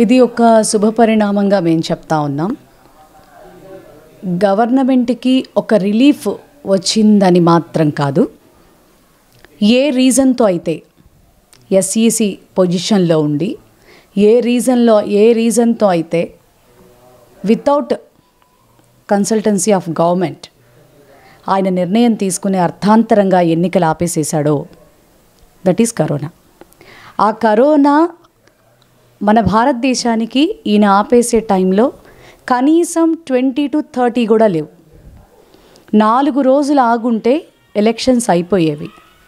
ఇది ఒక శుభ పరిణామంగా మేము చెప్తా ఉన్నాం గవర్నమెంట్కి ఒక రిలీఫ్ వచ్చిందని మాత్రం కాదు ఏ రీజన్తో అయితే ఎస్ఈసి పొజిషన్లో ఉండి ఏ రీజన్లో ఏ రీజన్తో అయితే వితౌట్ కన్సల్టెన్సీ ఆఫ్ గవర్నమెంట్ ఆయన నిర్ణయం తీసుకుని అర్థాంతరంగా ఎన్నికలు ఆపేసేశాడో దట్ ఈస్ కరోనా ఆ కరోనా మన భారతదేశానికి ఈయన ఆపేసే టైంలో కనీసం ట్వంటీ టు థర్టీ కూడా లేవు నాలుగు రోజులు ఆగుంటే ఎలక్షన్స్ అయిపోయేవి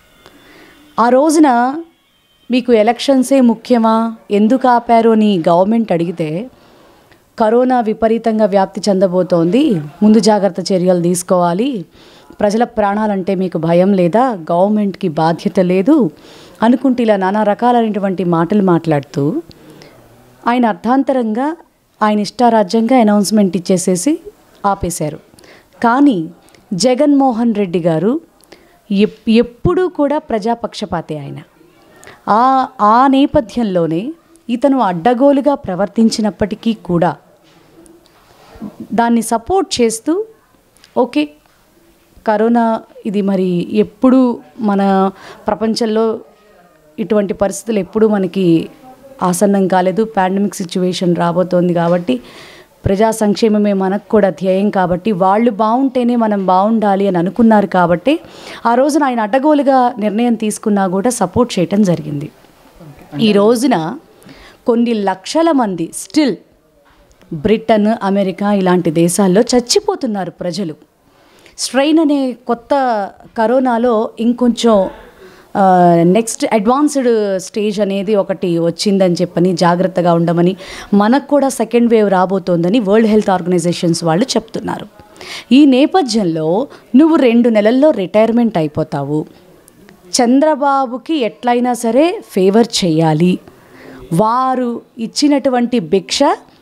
ఆ రోజున మీకు ఎలక్షన్సే ముఖ్యమా ఎందుకు ఆపారు అని గవర్నమెంట్ అడిగితే కరోనా విపరీతంగా వ్యాప్తి చెందబోతోంది ముందు జాగ్రత్త చర్యలు తీసుకోవాలి ప్రజల ప్రాణాలంటే మీకు భయం లేదా గవర్నమెంట్కి బాధ్యత లేదు అనుకుంటే ఇలా నానా రకాలైనటువంటి మాటలు మాట్లాడుతూ ఆయన అర్థాంతరంగా ఆయన ఇష్టారాజ్యంగా అనౌన్స్మెంట్ ఇచ్చేసేసి ఆపేశారు కానీ జగన్మోహన్ రెడ్డి గారు ఎప్ ఎప్పుడూ కూడా ప్రజాపక్షపాతే ఆయన ఆ ఆ నేపథ్యంలోనే ఇతను అడ్డగోలుగా ప్రవర్తించినప్పటికీ కూడా దాన్ని సపోర్ట్ చేస్తూ ఓకే కరోనా ఇది మరి ఎప్పుడు మన ప్రపంచంలో ఇటువంటి పరిస్థితులు ఎప్పుడూ మనకి ఆసన్నం కాలేదు పాండమిక్ సిచ్యువేషన్ రాబోతోంది కాబట్టి ప్రజా సంక్షేమమే మనకు కూడా ధ్యేయం కాబట్టి వాళ్ళు బాగుంటేనే మనం బాగుండాలి అని అనుకున్నారు కాబట్టి ఆ రోజున ఆయన అడ్డగోలుగా నిర్ణయం తీసుకున్నా కూడా సపోర్ట్ చేయటం జరిగింది ఈ రోజున కొన్ని లక్షల మంది స్టిల్ బ్రిటన్ అమెరికా ఇలాంటి దేశాల్లో చచ్చిపోతున్నారు ప్రజలు స్ట్రెయిన్ అనే కొత్త కరోనాలో ఇంకొంచెం నెక్స్ట్ అడ్వాన్స్డ్ స్టేజ్ అనేది ఒకటి వచ్చిందని చెప్పని జాగ్రత్తగా ఉండమని మనకు కూడా సెకండ్ వేవ్ రాబోతోందని వరల్డ్ హెల్త్ ఆర్గనైజేషన్స్ వాళ్ళు చెప్తున్నారు ఈ నేపథ్యంలో నువ్వు రెండు నెలల్లో రిటైర్మెంట్ అయిపోతావు చంద్రబాబుకి ఎట్లయినా సరే ఫేవర్ చేయాలి వారు ఇచ్చినటువంటి భిక్ష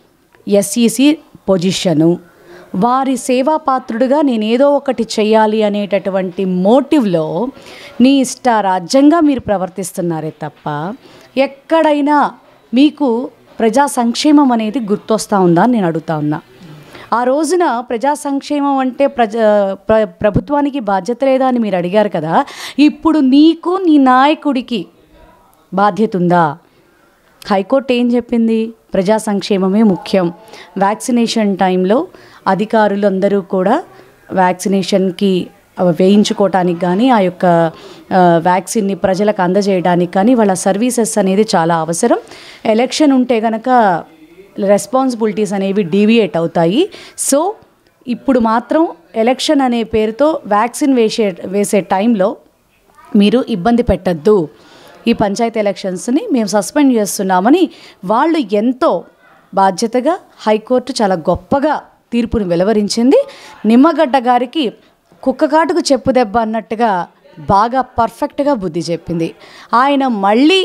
ఎస్ఈసి పొజిషను వారి సేవా పాత్రుడుగా నేను ఏదో ఒకటి చెయ్యాలి అనేటటువంటి మోటివ్లో నీ ఇష్ట రాజ్యంగా మీరు ప్రవర్తిస్తున్నారే తప్ప ఎక్కడైనా మీకు ప్రజా సంక్షేమం అనేది గుర్తొస్తా ఉందా అని నేను అడుగుతా ఉన్నా ఆ రోజున ప్రజా సంక్షేమం అంటే ప్రజ ప్ర ప్రభుత్వానికి బాధ్యత లేదా అని మీరు అడిగారు కదా ఇప్పుడు నీకు నీ నాయకుడికి బాధ్యత ఉందా హైకోర్టు ఏం చెప్పింది ప్రజా సంక్షేమమే ముఖ్యం వ్యాక్సినేషన్ టైంలో అధికారులు అందరూ కూడా వ్యాక్సినేషన్కి వేయించుకోవటానికి కానీ ఆ యొక్క ఆ, వ్యాక్సిన్ని ప్రజలకు అందజేయడానికి కానీ వాళ్ళ సర్వీసెస్ అనేది చాలా అవసరం ఎలక్షన్ ఉంటే గనక రెస్పాన్సిబిలిటీస్ అనేవి డీవియేట్ అవుతాయి సో ఇప్పుడు మాత్రం ఎలక్షన్ అనే పేరుతో వ్యాక్సిన్ వేసే వేసే టైంలో మీరు ఇబ్బంది పెట్టద్దు ఈ పంచాయతీ ఎలక్షన్స్ని మేము సస్పెండ్ చేస్తున్నామని వాళ్ళు ఎంతో బాధ్యతగా హైకోర్టు చాలా గొప్పగా తీర్పును వెలువరించింది నిమ్మగడ్డ గారికి కుక్కకాటుకు చెప్పు దెబ్బ అన్నట్టుగా బాగా పర్ఫెక్ట్గా బుద్ధి చెప్పింది ఆయన మళ్ళీ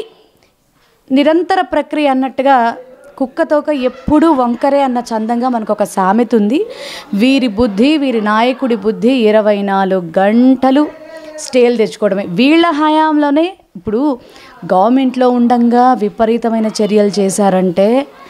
నిరంతర ప్రక్రియ అన్నట్టుగా కుక్కతోక ఎప్పుడూ వంకరే అన్న చందంగా మనకు ఒక సామెత ఉంది వీరి బుద్ధి వీరి నాయకుడి బుద్ధి ఇరవై నాలుగు గంటలు స్టేలు తెచ్చుకోవడమే వీళ్ళ హయాంలోనే ఇప్పుడు గవర్నమెంట్లో ఉండంగా విపరీతమైన చర్యలు చేశారంటే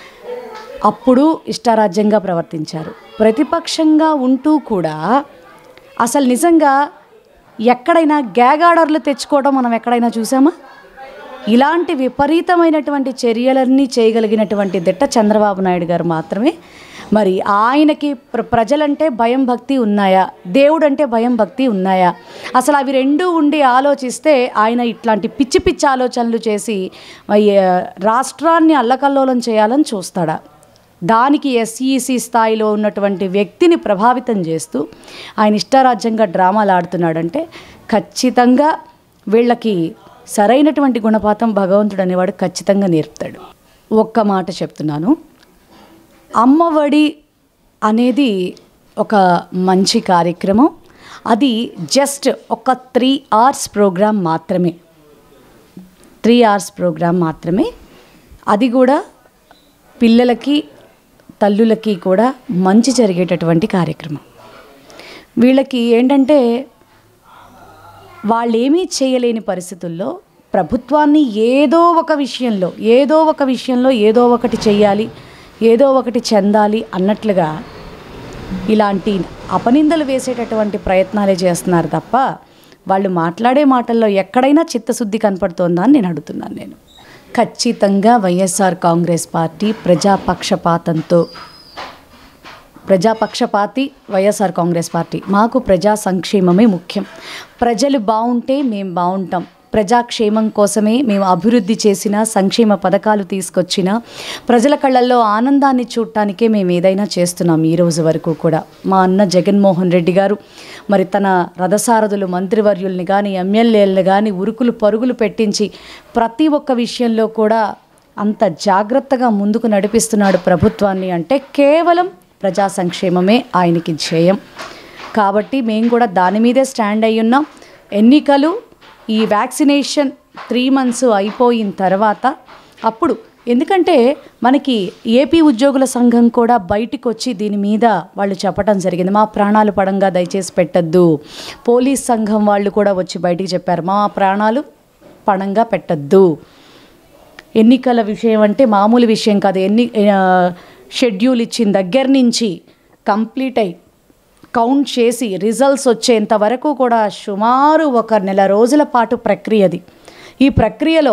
అప్పుడు ఇష్టారాజ్యంగా ప్రవర్తించారు ప్రతిపక్షంగా ఉంటూ కూడా అసలు నిజంగా ఎక్కడైనా గ్యాగ్ ఆర్డర్లు తెచ్చుకోవడం మనం ఎక్కడైనా చూసామా ఇలాంటి విపరీతమైనటువంటి చర్యలన్నీ చేయగలిగినటువంటి దిట్ట చంద్రబాబు నాయుడు గారు మాత్రమే మరి ఆయనకి ప్ర ప్రజలంటే భయం భక్తి ఉన్నాయా దేవుడు అంటే భయం భక్తి ఉన్నాయా అసలు అవి రెండూ ఉండి ఆలోచిస్తే ఆయన ఇట్లాంటి పిచ్చి పిచ్చి ఆలోచనలు చేసి మరి, ఆ, రాష్ట్రాన్ని అల్లకల్లోలం చేయాలని చూస్తాడా దానికి ఎస్ఈసి స్థాయిలో ఉన్నటువంటి వ్యక్తిని ప్రభావితం చేస్తూ ఆయన ఇష్టారాజ్యంగా డ్రామాలు ఆడుతున్నాడంటే ఖచ్చితంగా వీళ్ళకి సరైనటువంటి గుణపాతం భగవంతుడు అనేవాడు ఖచ్చితంగా నేర్పుతాడు ఒక్క మాట చెప్తున్నాను అమ్మఒడి అనేది ఒక మంచి కార్యక్రమం అది జస్ట్ ఒక త్రీ అవర్స్ ప్రోగ్రామ్ మాత్రమే త్రీ అవర్స్ ప్రోగ్రామ్ మాత్రమే అది కూడా పిల్లలకి తల్లులకి కూడా మంచి జరిగేటటువంటి కార్యక్రమం వీళ్ళకి ఏంటంటే వాళ్ళు ఏమీ చేయలేని పరిస్థితుల్లో ప్రభుత్వాన్ని ఏదో ఒక విషయంలో ఏదో ఒక విషయంలో ఏదో ఒకటి చెయ్యాలి ఏదో ఒకటి చెందాలి అన్నట్లుగా ఇలాంటి అపనిందలు వేసేటటువంటి ప్రయత్నాలే చేస్తున్నారు తప్ప వాళ్ళు మాట్లాడే మాటల్లో ఎక్కడైనా చిత్తశుద్ధి కనపడుతోందా అని నేను అడుగుతున్నాను నేను ఖచ్చితంగా వైఎస్ఆర్ కాంగ్రెస్ పార్టీ ప్రజాపక్షపాతంతో ప్రజాపక్షపాతి వైఎస్ఆర్ కాంగ్రెస్ పార్టీ మాకు ప్రజా సంక్షేమమే ముఖ్యం ప్రజలు బాగుంటే మేము బాగుంటాం ప్రజాక్షేమం కోసమే మేము అభివృద్ధి చేసిన సంక్షేమ పథకాలు తీసుకొచ్చిన ప్రజల కళ్ళల్లో ఆనందాన్ని చూడటానికే మేము ఏదైనా చేస్తున్నాం ఈ రోజు వరకు కూడా మా అన్న జగన్మోహన్ రెడ్డి గారు మరి తన రథసారథులు మంత్రివర్యుల్ని కానీ ఎమ్మెల్యేలను కానీ ఉరుకులు పరుగులు పెట్టించి ప్రతి ఒక్క విషయంలో కూడా అంత జాగ్రత్తగా ముందుకు నడిపిస్తున్నాడు ప్రభుత్వాన్ని అంటే కేవలం ప్రజా సంక్షేమమే ఆయనకి జయం కాబట్టి మేము కూడా దాని మీదే స్టాండ్ అయి ఉన్నాం ఎన్నికలు ఈ వ్యాక్సినేషన్ త్రీ మంత్స్ అయిపోయిన తర్వాత అప్పుడు ఎందుకంటే మనకి ఏపీ ఉద్యోగుల సంఘం కూడా బయటికి వచ్చి దీని మీద వాళ్ళు చెప్పడం జరిగింది మా ప్రాణాలు పడంగా దయచేసి పెట్టద్దు పోలీస్ సంఘం వాళ్ళు కూడా వచ్చి బయటికి చెప్పారు మా ప్రాణాలు పణంగా పెట్టద్దు ఎన్నికల విషయం అంటే మామూలు విషయం కాదు ఎన్ని ఆ, షెడ్యూల్ ఇచ్చిన దగ్గర నుంచి కంప్లీట్ అయి కౌంట్ చేసి రిజల్ట్స్ వచ్చేంత వరకు కూడా సుమారు ఒక నెల రోజుల పాటు ప్రక్రియది ఈ ప్రక్రియలో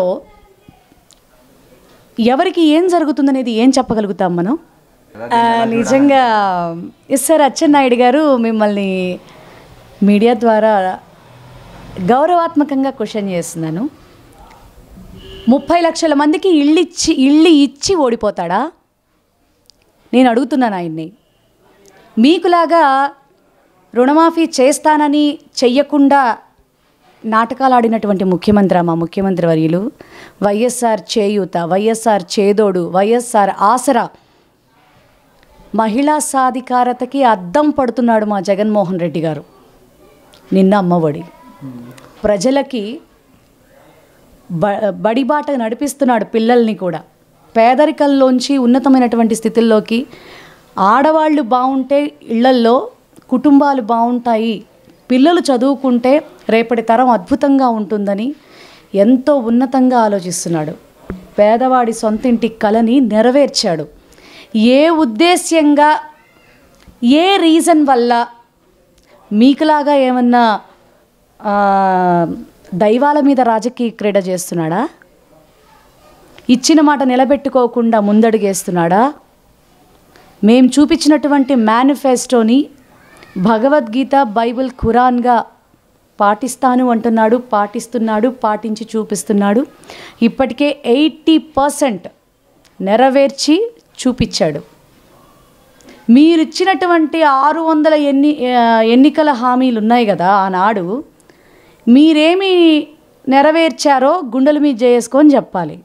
ఎవరికి ఏం జరుగుతుందనేది ఏం చెప్పగలుగుతాం మనం ఆ, నిజంగా ఎస్ సార్ అచ్చెన్నాయుడు గారు మిమ్మల్ని మీడియా ద్వారా గౌరవాత్మకంగా క్వశ్చన్ చేస్తున్నాను ముప్పై లక్షల మందికి ఇల్లు ఇచ్చి ఇల్లు ఇచ్చి ఓడిపోతాడా నేను అడుగుతున్నాను ఆయన్ని మీకులాగా రుణమాఫీ చేస్తానని చెయ్యకుండా నాటకాలు ఆడినటువంటి ముఖ్యమంత్రి మా ముఖ్యమంత్రి వర్యులు వైఎస్ఆర్ చేయూత వైఎస్ఆర్ చేదోడు వైఎస్ఆర్ ఆసరా మహిళా సాధికారతకి అద్దం పడుతున్నాడు మా జగన్మోహన్ రెడ్డి గారు నిన్న అమ్మఒడి ప్రజలకి బ బడిబాట నడిపిస్తున్నాడు పిల్లల్ని కూడా పేదరికంలోంచి ఉన్నతమైనటువంటి స్థితిల్లోకి ఆడవాళ్ళు బాగుంటే ఇళ్లల్లో కుటుంబాలు బాగుంటాయి పిల్లలు చదువుకుంటే రేపటి తరం అద్భుతంగా ఉంటుందని ఎంతో ఉన్నతంగా ఆలోచిస్తున్నాడు పేదవాడి సొంతింటి కలని నెరవేర్చాడు ఏ ఉద్దేశ్యంగా ఏ రీజన్ వల్ల మీకులాగా ఏమన్నా ఆ, దైవాల మీద రాజకీయ క్రీడ చేస్తున్నాడా ఇచ్చిన మాట నిలబెట్టుకోకుండా ముందడుగేస్తున్నాడా మేము చూపించినటువంటి మేనిఫెస్టోని భగవద్గీత బైబిల్ ఖురాన్గా పాటిస్తాను అంటున్నాడు పాటిస్తున్నాడు పాటించి చూపిస్తున్నాడు ఇప్పటికే ఎయిటీ పర్సెంట్ నెరవేర్చి చూపించాడు మీరిచ్చినటువంటి ఆరు వందల ఎన్ని ఆ, ఎన్నికల హామీలు ఉన్నాయి కదా ఆనాడు మీరేమి నెరవేర్చారో గుండెల మీద చేసుకొని చెప్పాలి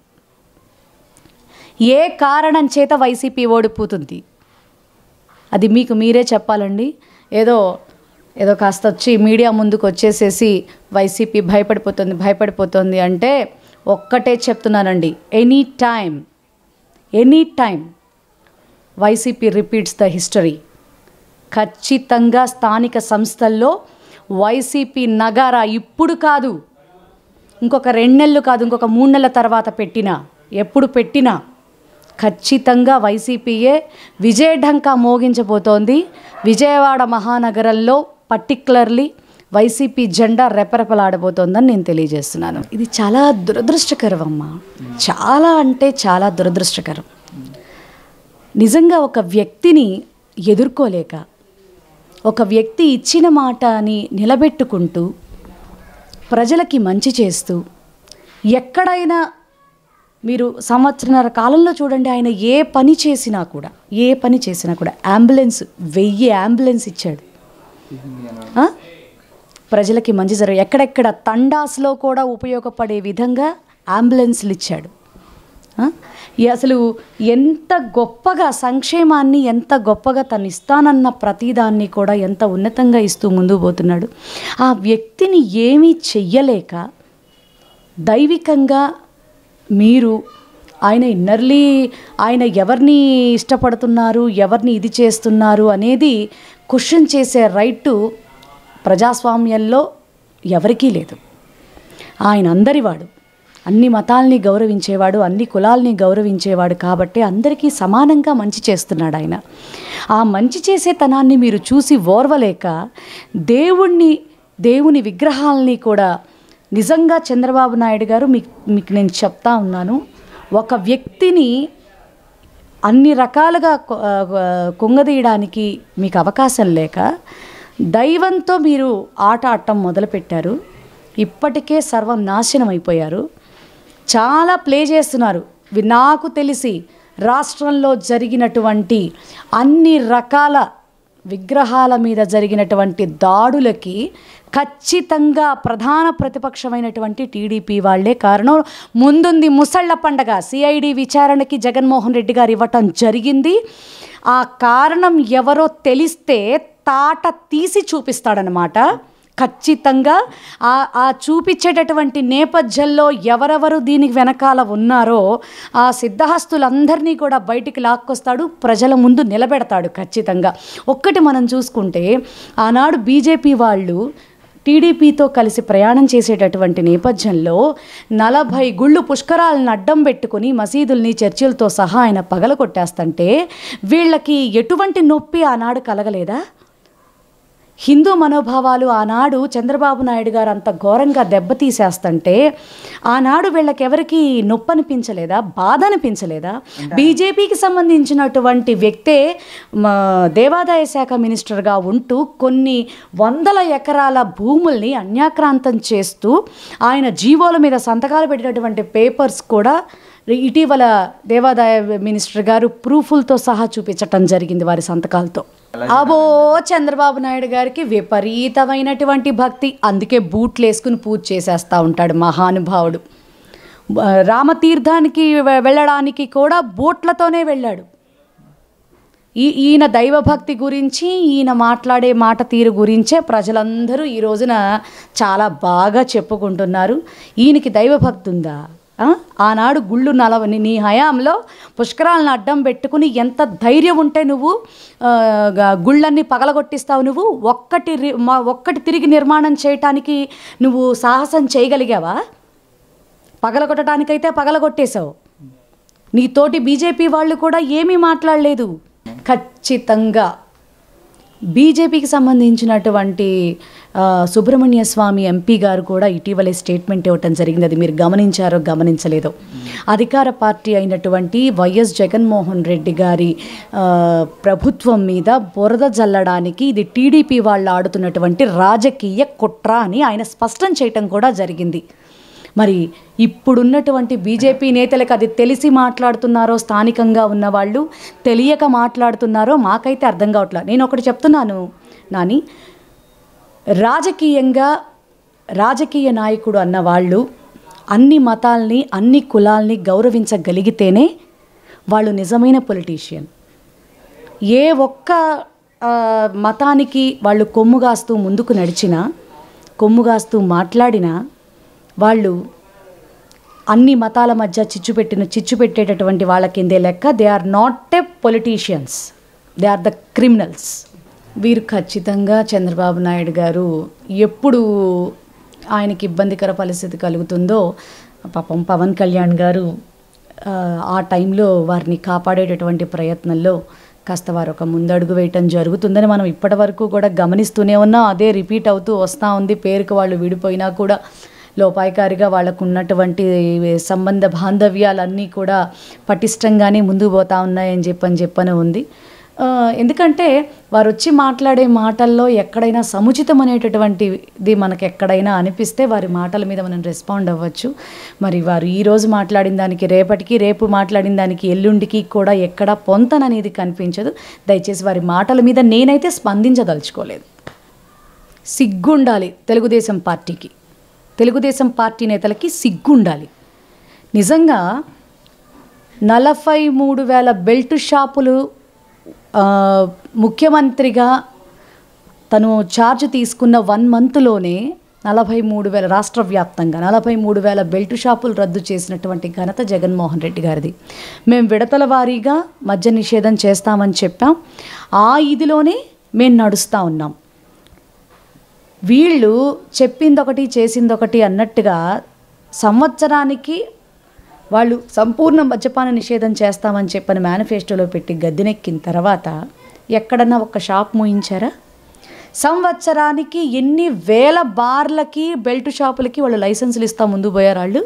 ఏ కారణం చేత వైసీపీ ఓడిపోతుంది అది మీకు మీరే చెప్పాలండి ఏదో ఏదో కాస్త వచ్చి మీడియా ముందుకు వచ్చేసేసి వైసీపీ భయపడిపోతుంది భయపడిపోతుంది అంటే ఒక్కటే చెప్తున్నానండి any time any time YCP repeats the history ఖచ్చితంగా స్థానిక సంస్థల్లో వైసీపీ నగారా ఇప్పుడు కాదు ఇంకొక రెండు నెలలు కాదు ఇంకొక మూడు నెలల తర్వాత పెట్టినా ఎప్పుడు పెట్టినా ఖచ్చితంగా వైసీపీయే విజయఢంకా మోగించబోతోంది విజయవాడ మహానగరంలో పర్టికులర్లీ వైసీపీ జెండా రెపరెపలాడబోతోందని నేను తెలియజేస్తున్నాను ఇది చాలా దురదృష్టకరం అమ్మా చాలా అంటే చాలా దురదృష్టకరం నిజంగా ఒక వ్యక్తిని ఎదుర్కోలేక ఒక వ్యక్తి ఇచ్చిన మాటని నిలబెట్టుకుంటూ ప్రజలకి మంచి చేస్తూ ఎక్కడైనా మీరు సంవత్సరన్నర కాలంలో చూడండి ఆయన ఏ పని చేసినా కూడా ఏ పని చేసినా కూడా అంబులెన్స్ వెయ్యి అంబులెన్స్ ఇచ్చాడు ఆ? ప్రజలకి మంచి జరగ ఎక్కడెక్కడ తండాస్లో కూడా ఉపయోగపడే విధంగా అంబులెన్స్లు ఇచ్చాడు ఆ? ఈ అసలు ఎంత గొప్పగా సంక్షేమాన్ని ఎంత గొప్పగా తను ఇస్తానన్న ప్రతిదాన్ని కూడా ఎంత ఉన్నతంగా ఇస్తూ ముందుకు పోతున్నాడు ఆ వ్యక్తిని ఏమీ చెయ్యలేక దైవికంగా మీరు ఆయన ఇన్నర్లీ ఆయన ఎవరిని ఇష్టపడుతున్నారు ఎవరిని ఇది చేస్తున్నారు అనేది క్వశ్చన్ చేసే రైటు ప్రజాస్వామ్యంలో ఎవరికీ లేదు ఆయన అందరివాడు అన్ని మతాల్ని గౌరవించేవాడు అన్ని కులాల్ని గౌరవించేవాడు కాబట్టి అందరికీ సమానంగా మంచి చేస్తున్నాడు ఆయన ఆ మంచి చేసే తనాన్ని మీరు చూసి ఓర్వలేక దేవుణ్ణి దేవుని విగ్రహాలని కూడా నిజంగా చంద్రబాబు నాయుడు గారు మీకు మీకు నేను చెప్తా ఉన్నాను ఒక వ్యక్తిని అన్ని రకాలుగా కొ- ఆ, కుంగదీయడానికి మీకు అవకాశం లేక దైవంతో మీరు ఆట ఆడటం మొదలుపెట్టారు ఇప్పటికే సర్వం నాశనం అయిపోయారు చాలా ప్లే చేస్తున్నారు వి- నాకు తెలిసి రాష్ట్రంలో జరిగినటువంటి అన్ని రకాల విగ్రహాల మీద జరిగినటువంటి దాడులకి ఖచ్చితంగా ప్రధాన ప్రతిపక్షమైనటువంటి టీడీపీ వాళ్ళే కారణం ముందుంది ముసళ్ళ పండగ సిఐడి విచారణకి జగన్మోహన్ రెడ్డి గారు ఇవ్వటం జరిగింది ఆ కారణం ఎవరో తెలిస్తే తాట తీసి చూపిస్తాడనమాట ఖచ్చితంగా ఆ ఆ చూపించేటటువంటి నేపథ్యంలో ఎవరెవరు దీనికి వెనకాల ఉన్నారో ఆ సిద్ధహస్తులందరినీ కూడా బయటికి లాక్కొస్తాడు ప్రజల ముందు నిలబెడతాడు ఖచ్చితంగా ఒక్కటి మనం చూసుకుంటే ఆనాడు బీజేపీ వాళ్ళు టీడీపీతో కలిసి ప్రయాణం చేసేటటువంటి నేపథ్యంలో నలభై గుళ్ళు పుష్కరాలను అడ్డం పెట్టుకుని మసీదుల్ని చర్చిలతో సహా ఆయన పగలగొట్టేస్తుంటే వీళ్ళకి ఎటువంటి నొప్పి ఆనాడు కలగలేదా హిందూ మనోభావాలు ఆనాడు చంద్రబాబు నాయుడు గారు అంత ఘోరంగా దెబ్బతీసేస్తుంటే ఆనాడు వీళ్ళకి ఎవరికి నొప్పి అనిపించలేదా బాధ అనిపించలేదా బీజేపీకి సంబంధించినటువంటి వ్యక్తే మా దేవాదాయ శాఖ మినిస్టర్గా ఉంటూ కొన్ని వందల ఎకరాల భూముల్ని అన్యాక్రాంతం చేస్తూ ఆయన జీవోల మీద సంతకాలు పెట్టినటువంటి పేపర్స్ కూడా ఇటీవల దేవాదాయ మినిస్టర్ గారు ప్రూఫులతో సహా చూపించటం జరిగింది వారి సంతకాలతో అబో చంద్రబాబు నాయుడు గారికి విపరీతమైనటువంటి భక్తి అందుకే బూట్లు వేసుకుని పూజ చేసేస్తూ ఉంటాడు మహానుభావుడు బ- రామతీర్థానికి వె- వెళ్ళడానికి కూడా బోట్లతోనే వెళ్ళాడు ఈ ఈయన దైవభక్తి గురించి ఈయన మాట్లాడే మాట తీరు గురించే ప్రజలందరూ ఈ రోజున చాలా బాగా చెప్పుకుంటున్నారు ఈయనకి దైవభక్తి ఉందా ఆ? ఆనాడు గుళ్ళు నలవ నీ హయాంలో పుష్కరాలను అడ్డం పెట్టుకుని ఎంత ధైర్యం ఉంటే నువ్వు ఆ, గ- గుళ్ళన్నీ పగలగొట్టిస్తావు నువ్వు ఒక్కటి రి- మ- ఒక్కటి తిరిగి నిర్మాణం చేయటానికి నువ్వు సాహసం చేయగలిగావా పగలగొట్టడానికైతే పగలగొట్టేశావు నీ తోటి బీజేపీ వాళ్ళు కూడా ఏమీ మాట్లాడలేదు ఖచ్చితంగా బీజేపీకి సంబంధించినటువంటి ఆ, సుబ్రహ్మణ్య స్వామి ఎంపీ గారు కూడా ఇటీవలే స్టేట్మెంట్ ఇవ్వటం జరిగింది అది మీరు గమనించారో గమనించలేదో అధికార పార్టీ అయినటువంటి వైఎస్ జగన్మోహన్ రెడ్డి గారి ఆ, ప్రభుత్వం మీద బురద జల్లడానికి ఇది టీడీపీ వాళ్ళు ఆడుతున్నటువంటి రాజకీయ కుట్ర అని ఆయన స్పష్టం చేయటం కూడా జరిగింది మరి ఇప్పుడున్నటువంటి బీజేపీ నేతలకు అది తెలిసి మాట్లాడుతున్నారో స్థానికంగా ఉన్నవాళ్ళు తెలియక మాట్లాడుతున్నారో మాకైతే అర్థం కావట్లేదు నేను ఒకటి చెప్తున్నాను నాని రాజకీయంగా రాజకీయ నాయకుడు అన్న వాళ్ళు అన్ని మతాల్ని అన్ని కులాల్ని గౌరవించగలిగితేనే వాళ్ళు నిజమైన పొలిటీషియన్ ఏ ఒక్క ఆ, మతానికి వాళ్ళు కొమ్ముగాస్తూ ముందుకు నడిచినా కొమ్ముగాస్తూ మాట్లాడినా వాళ్ళు అన్ని మతాల మధ్య చిచ్చు పెట్టిన చిచ్చు పెట్టేటటువంటి వాళ్ళ కిందే లెక్క they are not a politicians they are the criminals వీరు ఖచ్చితంగా చంద్రబాబు నాయుడు గారు ఎప్పుడు ఆయనకి ఇబ్బందికర పరిస్థితి కలుగుతుందో పాపం పవన్ కళ్యాణ్ గారు ఆ, ఆ టైంలో వారిని కాపాడేటటువంటి ప్రయత్నంలో కాస్త వారు ఒక ముందడుగు వేయటం జరుగుతుందని మనం ఇప్పటి వరకు కూడా గమనిస్తూనే ఉన్నాం అదే రిపీట్ అవుతూ వస్తూ ఉంది పేరుకు వాళ్ళు విడిపోయినా కూడా లోపాయికారిగా వాళ్ళకు ఉన్నటువంటి సంబంధ బాంధవ్యాలన్నీ కూడా పటిష్టంగానే ముందుకు పోతా ఉన్నాయని చెప్పని చెప్పని ఉంది ఆ, ఎందుకంటే వారు వచ్చి మాట్లాడే మాటల్లో ఎక్కడైనా సముచితం అనేటటువంటిది మనకు ఎక్కడైనా అనిపిస్తే వారి మాటల మీద మనం రెస్పాండ్ అవ్వచ్చు మరి వారు ఈ రోజు మాట్లాడిన దానికి రేపటికి రేపు మాట్లాడిన దానికి ఎల్లుండికి కూడా ఎక్కడ పొంతననేది కనిపించదు దయచేసి వారి మాటల మీద నేనైతే స్పందించదలుచుకోలేదు సిగ్గుండాలి తెలుగుదేశం పార్టీకి తెలుగుదేశం పార్టీ నేతలకి సిగ్గుండాలి నిజంగా నలభై మూడు వేల బెల్ట్ షాపులు ఆ, ముఖ్యమంత్రిగా తను ఛార్జ్ తీసుకున్న వన్ మంత్లోనే నలభై మూడు వేల రాష్ట్ర వ్యాప్తంగా నలభై మూడు వేల బెల్ట్ షాపులు రద్దు చేసినటువంటి ఘనత జగన్మోహన్ రెడ్డి గారిది మేము విడతల వారీగా మద్య నిషేధం చేస్తామని చెప్పాం ఆ ఇదిలోనే మేము నడుస్తూ ఉన్నాం వీళ్ళు చెప్పిందొకటి చేసిందొకటి అన్నట్టుగా సంవత్సరానికి వాళ్ళు సంపూర్ణ మద్యపాన నిషేధం చేస్తామని చెప్పని మేనిఫెస్టోలో పెట్టి గద్దెనెక్కిన తర్వాత ఎక్కడన్నా ఒక షాప్ మూయించారా సంవత్సరానికి ఎన్ని వేల బార్లకి బెల్ట్ షాపులకి వాళ్ళు లైసెన్సులు ఇస్తా ముందు పోయారు వాళ్ళు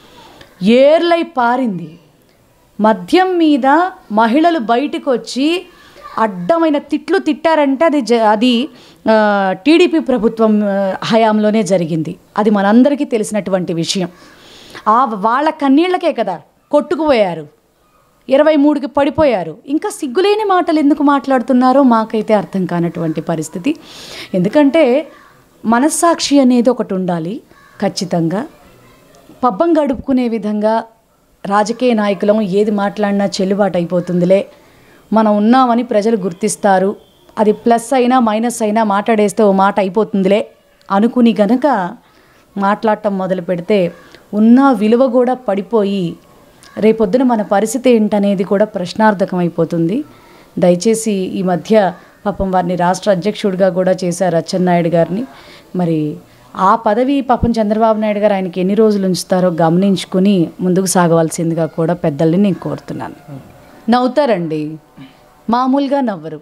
ఏర్లై పారింది మద్యం మీద మహిళలు బయటకు వచ్చి అడ్డమైన తిట్లు తిట్టారంటే అది జ అది ఆ, టీడీపీ ప్రభుత్వం ఆ, హయాంలోనే జరిగింది అది మనందరికీ తెలిసినటువంటి విషయం ఆ వాళ్ళ కన్నీళ్ళకే కదా కొట్టుకుపోయారు ఇరవై మూడుకి పడిపోయారు ఇంకా సిగ్గులేని మాటలు ఎందుకు మాట్లాడుతున్నారో మాకైతే అర్థం కానటువంటి పరిస్థితి ఎందుకంటే మనస్సాక్షి అనేది ఒకటి ఉండాలి ఖచ్చితంగా పబ్బం గడుపుకునే విధంగా రాజకీయ నాయకులం ఏది మాట్లాడినా చెల్లుబాటు అయిపోతుందిలే మనం ఉన్నామని ప్రజలు గుర్తిస్తారు అది ప్లస్ అయినా మైనస్ అయినా మాట్లాడేస్తే ఓ మాట అయిపోతుందిలే అనుకుని గనక మాట్లాడటం మొదలు పెడితే ఉన్న విలువ కూడా పడిపోయి రేపొద్దున మన పరిస్థితి ఏంటనేది కూడా ప్రశ్నార్థకం అయిపోతుంది దయచేసి ఈ మధ్య పాపం వారిని రాష్ట్ర అధ్యక్షుడిగా కూడా చేశారు అచ్చెన్నాయుడు గారిని మరి ఆ పదవి పాపం చంద్రబాబు నాయుడు గారు ఆయనకి ఎన్ని రోజులు ఉంచుతారో గమనించుకుని ముందుకు సాగవలసిందిగా కూడా పెద్దల్ని నేను కోరుతున్నాను నవ్వుతారండి మామూలుగా నవ్వరు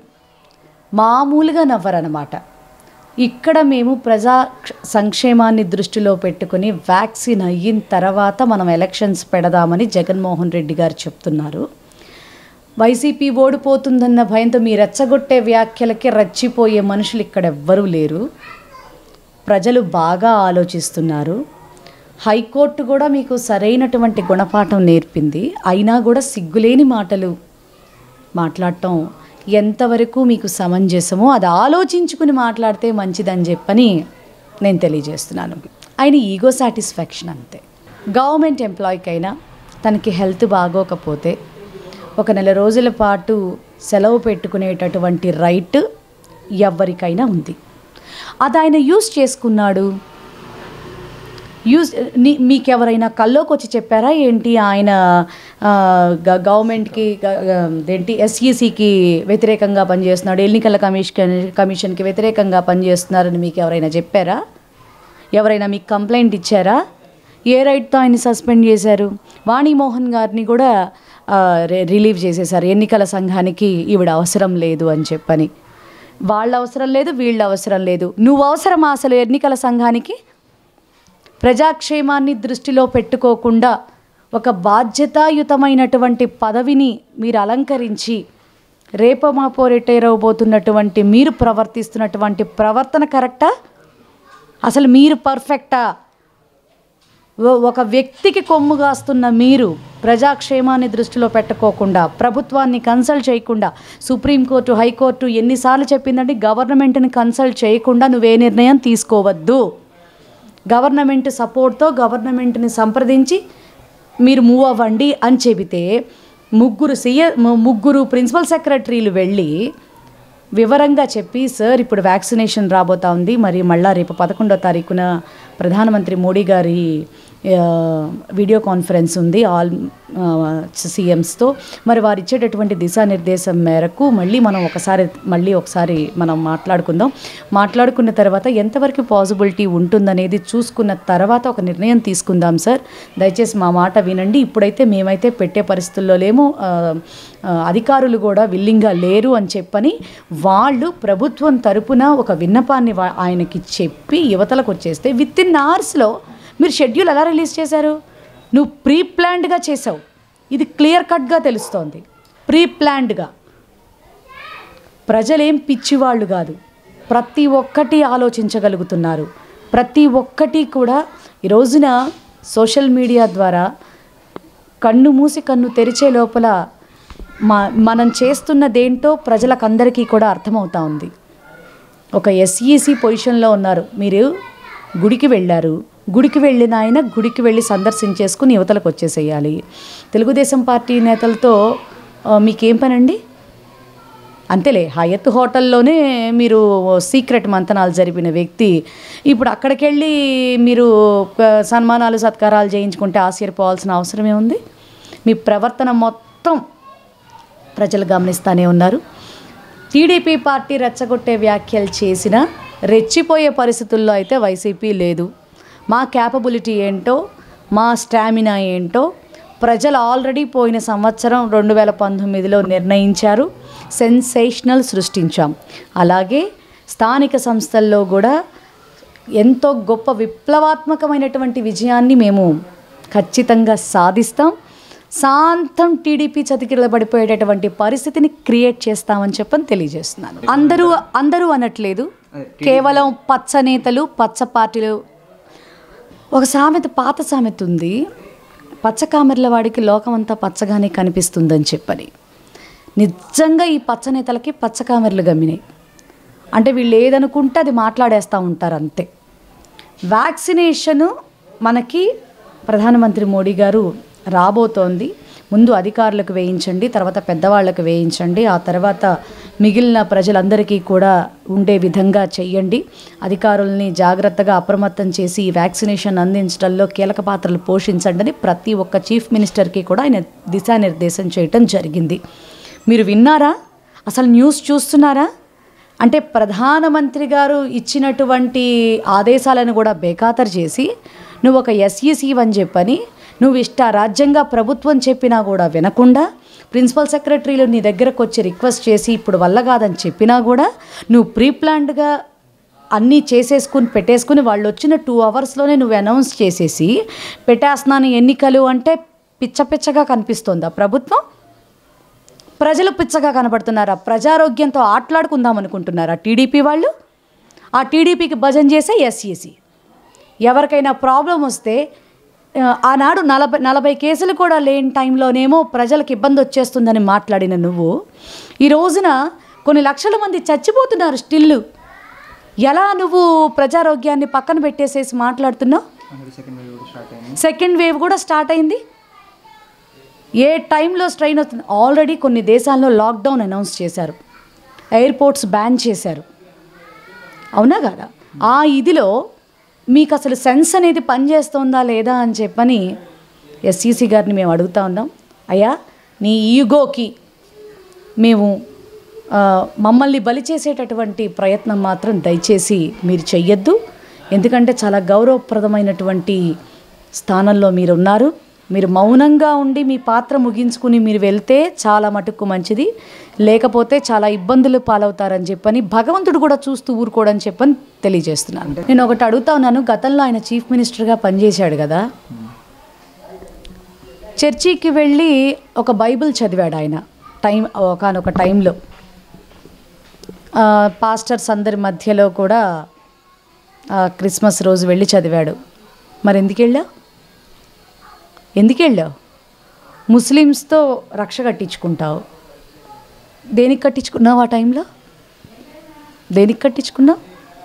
మామూలుగా నవ్వరనమాట ఇక్కడ మేము ప్రజా క్ష- సంక్షేమాన్ని దృష్టిలో పెట్టుకుని వ్యాక్సిన్ అయిన తర్వాత మనం ఎలక్షన్స్ పెడదామని జగన్మోహన్ రెడ్డి గారు చెప్తున్నారు వైసీపీ ఓడిపోతుందన్న భయంతో మీ రెచ్చగొట్టే వ్యాఖ్యలకి రెచ్చిపోయే మనుషులు ఇక్కడ ఎవ్వరూ లేరు ప్రజలు బాగా ఆలోచిస్తున్నారు హైకోర్టు కూడా మీకు సరైనటువంటి గుణపాఠం నేర్పింది అయినా కూడా సిగ్గులేని మాటలు మాట్లాడటం ఎంతవరకు మీకు సమంజసమో అది ఆలోచించుకుని మాట్లాడితే మంచిదని చెప్పని నేను తెలియజేస్తున్నాను ఆయన ఈగో సాటిస్ఫాక్షన్ అంతే గవర్నమెంట్ ఎంప్లాయీకైనా తనకి హెల్త్ బాగోకపోతే ఒక నెల రోజుల పాటు సెలవు పెట్టుకునేటటువంటి రైట్ ఎవరికైనా ఉంది అది ఆయన యూస్ చేసుకున్నాడు యూజ్ నీ మీకు ఎవరైనా కల్లోకి వచ్చి చెప్పారా ఏంటి ఆయన ఆ, గ- గవర్నమెంట్కి గ- గ- ఏంటి ఎస్ఈసికి వ్యతిరేకంగా పనిచేస్తున్నాడు ఎన్నికల కమిషన్ కమిషన్కి వ్యతిరేకంగా పనిచేస్తున్నారని మీకు ఎవరైనా చెప్పారా ఎవరైనా మీకు కంప్లైంట్ ఇచ్చారా ఏ రైట్తో ఆయన సస్పెండ్ చేశారు వాణిమోహన్ గారిని కూడా ఆ, రి- రిలీవ్ చేసేశారు ఎన్నికల సంఘానికి ఈవిడ అవసరం లేదు అని చెప్పని వాళ్ళ అవసరం లేదు వీళ్ళ అవసరం లేదు నువ్వు అవసరమా అసలు ఎన్నికల సంఘానికి ప్రజాక్షేమాన్ని దృష్టిలో పెట్టుకోకుండా ఒక బాధ్యతాయుతమైనటువంటి పదవిని మీరు అలంకరించి రేపమాపో రిటైర్ అవబోతున్నటువంటి మీరు ప్రవర్తిస్తున్నటువంటి ప్రవర్తన కరెక్టా అసలు మీరు పర్ఫెక్టా ఓ- ఒక వ్యక్తికి కొమ్ము కాస్తున్న మీరు ప్రజాక్షేమాన్ని దృష్టిలో పెట్టుకోకుండా ప్రభుత్వాన్ని కన్సల్ట్ చేయకుండా సుప్రీంకోర్టు హైకోర్టు ఎన్నిసార్లు చెప్పిందంటే గవర్నమెంట్ని కన్సల్ట్ చేయకుండా నువ్వే నిర్ణయం తీసుకోవద్దు గవర్నమెంట్ సపోర్ట్తో గవర్నమెంట్ని సంప్రదించి మీరు మూవ్ అవ్వండి అని చెబితే ముగ్గురు సీఎ ము- ముగ్గురు ప్రిన్సిపల్ సెక్రటరీలు వెళ్ళి వివరంగా చెప్పి సార్ ఇప్పుడు వ్యాక్సినేషన్ రాబోతా ఉంది మరి మళ్ళా రేపు పదకొండో తారీఖున ప్రధానమంత్రి మోడీ గారి ఆ, వీడియో కాన్ఫరెన్స్ ఉంది ఆల్ ఆ, సీఎంస్తో మరి వారు ఇచ్చేటటువంటి దిశానిర్దేశం మేరకు మళ్ళీ మనం ఒకసారి మళ్ళీ ఒకసారి మనం మాట్లాడుకుందాం మాట్లాడుకున్న తర్వాత ఎంతవరకు పాసిబిలిటీ ఉంటుందనేది చూసుకున్న తర్వాత ఒక నిర్ణయం తీసుకుందాం సార్ దయచేసి మా మాట వినండి ఇప్పుడైతే మేమైతే పెట్టే పరిస్థితుల్లో లేము ఆ, ఆ, అధికారులు కూడా విల్లింగ్గా లేరు అని చెప్పని వాళ్ళు ప్రభుత్వం తరపున ఒక విన్నపాన్ని వా- ఆయనకి చెప్పి యువతలకు వచ్చేస్తే విత్ ఇన్ అవర్స్లో మీరు షెడ్యూల్ ఎలా రిలీజ్ చేశారు నువ్వు ప్రీ ప్లాన్డ్గా చేసావు ఇది క్లియర్ కట్గా తెలుస్తోంది ప్రీ ప్లాన్డ్గా ప్రజలేం పిచ్చివాళ్ళు కాదు ప్రతి ఒక్కటి ఆలోచించగలుగుతున్నారు ప్రతి ఒక్కటి కూడా ఈ రోజున సోషల్ మీడియా ద్వారా కన్ను మూసి కన్ను తెరిచే లోపల మా మనం చేస్తున్నదేంటో ప్రజలకందరికీ కూడా అర్థమవుతా ఉంది ఒక ఎస్ఈసి పొజిషన్లో ఉన్నారు మీరు గుడికి వెళ్ళారు గుడికి వెళ్ళిన ఆయన గుడికి వెళ్ళి సందర్శించేసుకుని యువతలకు వచ్చేసేయాలి తెలుగుదేశం పార్టీ నేతలతో ఆ, మీకేం పనండి అంతేలే హయత్ హోటల్లోనే మీరు సీక్రెట్ మంతనాలు జరిపిన వ్యక్తి ఇప్పుడు అక్కడికి వెళ్ళి మీరు ఆ, సన్మానాలు సత్కారాలు చేయించుకుంటే ఆశ్చర్యపోవాల్సిన అవసరమే ఉంది మీ ప్రవర్తన మొత్తం ప్రజలు గమనిస్తూనే ఉన్నారు టీడీపీ పార్టీ రెచ్చగొట్టే వ్యాఖ్యలు చేసిన రెచ్చిపోయే పరిస్థితుల్లో అయితే వైసీపీ లేదు మా క్యాపబిలిటీ ఏంటో మా స్టామినా ఏంటో ప్రజలు ఆల్రెడీ పోయిన సంవత్సరం రెండు వేల పంతొమ్మిదిలో నిర్ణయించారు సెన్సేషనల్ సృష్టించాం అలాగే స్థానిక సంస్థల్లో కూడా ఎంతో గొప్ప విప్లవాత్మకమైనటువంటి విజయాన్ని మేము ఖచ్చితంగా సాధిస్తాం శాంతం టీడీపీ చతికిల పడిపోయేటటువంటి పరిస్థితిని క్రియేట్ చేస్తామని చెప్పని తెలియజేస్తున్నాను అందరూ అందరూ అనట్లేదు కేవలం పచ్చ నేతలు పచ్చ పార్టీలు ఒక సామెత పాత సామెత ఉంది పచ్చ కామెర్ల వాడికి లోకమంతా పచ్చగానే కనిపిస్తుందని చెప్పని నిజంగా ఈ పచ్చ నేతలకి పచ్చ కామెర్లు గమ్మినాయి అంటే వీళ్ళు ఏదనుకుంటే అది మాట్లాడేస్తూ ఉంటారు అంతే వ్యాక్సినేషను మనకి ప్రధానమంత్రి మోడీ గారు రాబోతోంది ముందు అధికారులకు వేయించండి తర్వాత పెద్దవాళ్ళకు వేయించండి ఆ తర్వాత మిగిలిన ప్రజలందరికీ కూడా ఉండే విధంగా చెయ్యండి అధికారుల్ని జాగ్రత్తగా అప్రమత్తం చేసి ఈ వ్యాక్సినేషన్ అందించడంలో కీలక పాత్రలు పోషించండి అని ప్రతి ఒక్క చీఫ్ మినిస్టర్కి కూడా ఆయన దిశానిర్దేశం చేయటం జరిగింది మీరు విన్నారా అసలు న్యూస్ చూస్తున్నారా అంటే ప్రధానమంత్రి గారు ఇచ్చినటువంటి ఆదేశాలను కూడా బేఖాతరు చేసి నువ్వు ఒక ఎస్ఈసి అని చెప్పని నువ్వు ఇష్ట రాజ్యంగా ప్రభుత్వం చెప్పినా కూడా వినకుండా ప్రిన్సిపల్ సెక్రటరీలు నీ దగ్గరకు వచ్చి రిక్వెస్ట్ చేసి ఇప్పుడు వల్ల కాదని చెప్పినా కూడా నువ్వు ప్రీ ప్లాన్డ్గా అన్నీ చేసేసుకుని పెట్టేసుకుని వాళ్ళు వచ్చిన టూ అవర్స్లోనే నువ్వు అనౌన్స్ చేసేసి పెట్టేస్తున్నాను ఎన్నికలు అంటే పిచ్చ పిచ్చగా కనిపిస్తోందా ప్రభుత్వం ప్రజలు పిచ్చగా కనబడుతున్నారా ప్రజారోగ్యంతో ఆటలాడుకుందాం అనుకుంటున్నారా టీడీపీ వాళ్ళు ఆ టీడీపీకి భజన చేసే ఎస్ఈసి ఎవరికైనా ప్రాబ్లం వస్తే ఆ, ఆనాడు నలభై నలభై కేసులు కూడా లేని టైంలోనేమో ప్రజలకు ఇబ్బంది వచ్చేస్తుందని మాట్లాడిన నువ్వు ఈ రోజున కొన్ని లక్షల మంది చచ్చిపోతున్నారు స్టిల్ ఎలా నువ్వు ప్రజారోగ్యాన్ని పక్కన పెట్టేసేసి మాట్లాడుతున్నావు సెకండ్ వేవ్ కూడా స్టార్ట్ అయింది ఏ టైంలో స్ట్రైన్ అవుతుంది ఆల్రెడీ కొన్ని దేశాల్లో లాక్డౌన్ అనౌన్స్ చేశారు ఎయిర్పోర్ట్స్ బ్యాన్ చేశారు అవునా కదా ఆ ఇదిలో మీకు అసలు సెన్స్ అనేది పనిచేస్తుందా లేదా అని చెప్పని ఎస్సీసీ గారిని మేము అడుగుతా ఉన్నాం అయ్యా నీ ఈగోకి మేము ఆ, మమ్మల్ని బలి చేసేటటువంటి ప్రయత్నం మాత్రం దయచేసి మీరు చెయ్యొద్దు ఎందుకంటే చాలా గౌరవప్రదమైనటువంటి స్థానంలో మీరు ఉన్నారు మీరు మౌనంగా ఉండి మీ పాత్ర ముగించుకుని మీరు వెళ్తే చాలా మటుకు మంచిది లేకపోతే చాలా ఇబ్బందులు పాలవుతారని చెప్పని భగవంతుడు కూడా చూస్తూ ఊరుకోడని చెప్పని తెలియజేస్తున్నాను నేను ఒకటి అడుగుతా ఉన్నాను గతంలో ఆయన చీఫ్ మినిస్టర్గా పనిచేశాడు కదా చర్చికి వెళ్ళి ఒక బైబిల్ చదివాడు ఆయన టైం ఒకనొక టైంలో ఆ, పాస్టర్స్ అందరి మధ్యలో కూడా ఆ, క్రిస్మస్ రోజు వెళ్ళి చదివాడు మరి ఎందుకు వెళ్ళావు ఎందుకు వెళ్ళావు ముస్లిమ్స్తో రక్ష కట్టించుకుంటావు దేనికి కట్టించుకున్నావు ఆ టైంలో దేనికి కట్టించుకున్నావు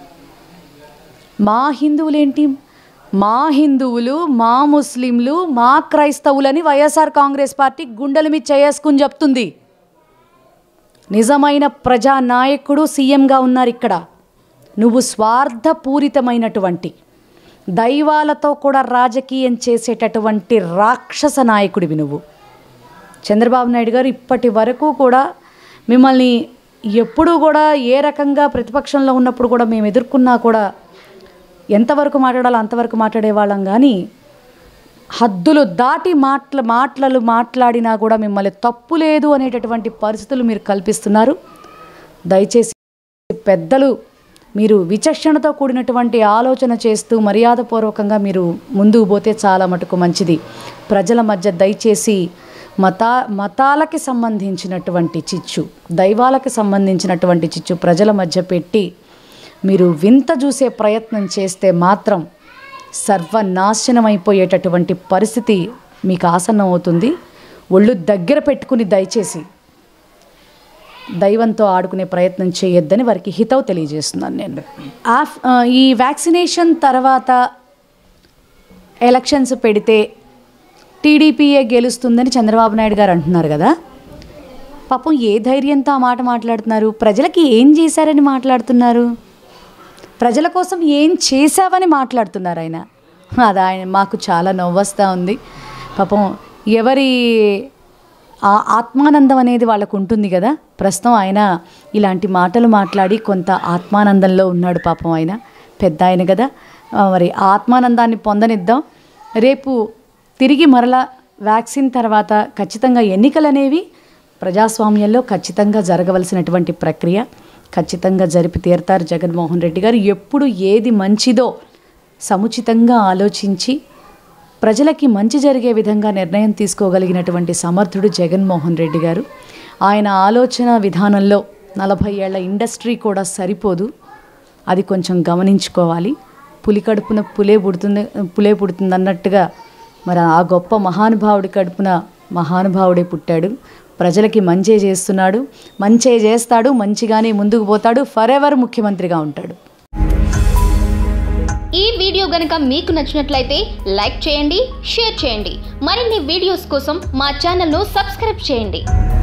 మా హిందువులేంటి మా హిందువులు మా ముస్లింలు మా క్రైస్తవులని వైఎస్ఆర్ కాంగ్రెస్ పార్టీ గుండెల మీద చేసుకుని చెప్తుంది నిజమైన ప్రజానాయకుడు సీఎంగా ఉన్నారు ఇక్కడ నువ్వు స్వార్థపూరితమైనటువంటి దైవాలతో కూడా రాజకీయం చేసేటటువంటి రాక్షస నాయకుడివి నువ్వు చంద్రబాబు నాయుడు గారు ఇప్పటి వరకు కూడా మిమ్మల్ని ఎప్పుడూ కూడా ఏ రకంగా ప్రతిపక్షంలో ఉన్నప్పుడు కూడా మేము ఎదుర్కొన్నా కూడా ఎంతవరకు మాట్లాడాలో అంతవరకు మాట్లాడేవాళ్ళం కానీ హద్దులు దాటి మాటల మాటలు మాట్లాడినా కూడా మిమ్మల్ని తప్పు లేదు అనేటటువంటి పరిస్థితులు మీరు కల్పిస్తున్నారు దయచేసి పెద్దలు మీరు విచక్షణతో కూడినటువంటి ఆలోచన చేస్తూ మర్యాదపూర్వకంగా మీరు ముందుకు పోతే చాలా మటుకు మంచిది ప్రజల మధ్య దయచేసి మతా మతాలకి సంబంధించినటువంటి చిచ్చు దైవాలకి సంబంధించినటువంటి చిచ్చు ప్రజల మధ్య పెట్టి మీరు వింత చూసే ప్రయత్నం చేస్తే మాత్రం సర్వనాశనం అయిపోయేటటువంటి పరిస్థితి మీకు ఆసన్నం అవుతుంది ఒళ్ళు దగ్గర పెట్టుకుని దయచేసి దైవంతో ఆడుకునే ప్రయత్నం చేయొద్దని వారికి హితవు తెలియజేస్తున్నాను నేను ఆఫ్ ఆ, ఈ వ్యాక్సినేషన్ తర్వాత ఎలక్షన్స్ పెడితే టీడీపీఏ గెలుస్తుందని చంద్రబాబు నాయుడు గారు అంటున్నారు కదా పాపం ఏ ధైర్యంతో ఆ మాట మాట్లాడుతున్నారు ప్రజలకి ఏం చేశారని మాట్లాడుతున్నారు ప్రజల కోసం ఏం చేశావని మాట్లాడుతున్నారు ఆయన అది ఆయన మాకు చాలా నవ్వొస్తూ ఉంది పాపం ఎవరి ఆ ఆత్మానందం అనేది వాళ్ళకు ఉంటుంది కదా ప్రస్తుతం ఆయన ఇలాంటి మాటలు మాట్లాడి కొంత ఆత్మానందంలో ఉన్నాడు పాపం ఆయన పెద్ద ఆయన కదా ఆ, మరి ఆ ఆత్మానందాన్ని పొందనిద్దాం రేపు తిరిగి మరలా వ్యాక్సిన్ తర్వాత ఖచ్చితంగా ఎన్నికలు అనేవి ప్రజాస్వామ్యంలో ఖచ్చితంగా జరగవలసినటువంటి ప్రక్రియ ఖచ్చితంగా జరిపి తీరుతారు జగన్మోహన్ రెడ్డి గారు ఎప్పుడు ఏది మంచిదో సముచితంగా ఆలోచించి ప్రజలకి మంచి జరిగే విధంగా నిర్ణయం తీసుకోగలిగినటువంటి సమర్థుడు జగన్మోహన్ రెడ్డి గారు ఆయన ఆలోచన విధానంలో నలభై ఏళ్ల ఇండస్ట్రీ కూడా సరిపోదు అది కొంచెం గమనించుకోవాలి పులి కడుపున పులే పుడుతుంది పులే పుడుతుంది అన్నట్టుగా మరి ఆ గొప్ప మహానుభావుడి కడుపున మహానుభావుడే పుట్టాడు ప్రజలకి మంచే చేస్తున్నాడు మంచే చేస్తాడు మంచిగానే ముందుకు పోతాడు ఫర్ ఎవర్ ముఖ్యమంత్రిగా ఉంటాడు ఈ వీడియో గనుక మీకు నచ్చినట్లయితే లైక్ చేయండి షేర్ చేయండి మరిన్ని వీడియోస్ కోసం మా ఛానల్ను సబ్స్క్రైబ్ చేయండి